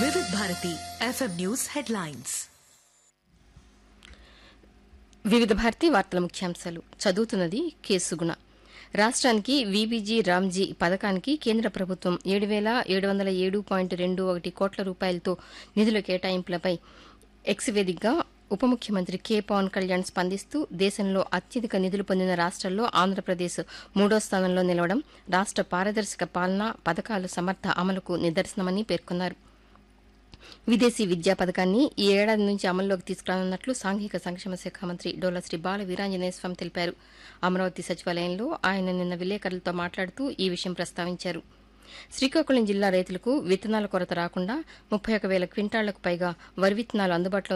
వివిధ Bharati FM news headlines వివిధ భారతి వార్తల ముఖ్యాంశాలు చదువుతున్నది కేసుగుణ రాష్ట్రానికి వీబీజీ రామ్జీ పథకానికి కేంద్ర ప్రభుత్వం ఏడు వేల ఏడు వందల ఏడు పాయింట్ రెండు ఒకటి కోట్ల రూపాయలతో నిధుల కేటాయింపులపై ఎక్స్ వేదికగా ఉప ముఖ్యమంత్రి కె పవన్ కళ్యాణ్ స్పందిస్తూ దేశంలో అత్యధిక నిధులు పొందిన రాష్ట్రాల్లో ఆంధ్రప్రదేశ్ మూడో స్థానంలో నిలవడం రాష్ట్ర పారదర్శక పాలన పథకాలు సమర్థ అమలుకు నిదర్శనమని పేర్కొన్నారు విదేశీ విద్యా పథకాన్ని ఈ ఏడాది నుంచి అమల్లోకి తీసుకురానున్నట్లు సాంఘిక సంక్షేమ శాఖ మంత్రి డోలా శ్రీ బాల వీరాంజనేయ స్వామి తెలిపారు అమరావతి సచివాలయంలో ఆయన నిన్న విలేకరులతో మాట్లాడుతూ ఈ విషయం ప్రస్తావించారు శ్రీకాకుళం జిల్లా రైతులకు విత్తనాల కొరత రాకుండా ముప్పై ఒక వేల క్వింటాళ్లకు పైగా వరి విత్తనాలు అందుబాటులో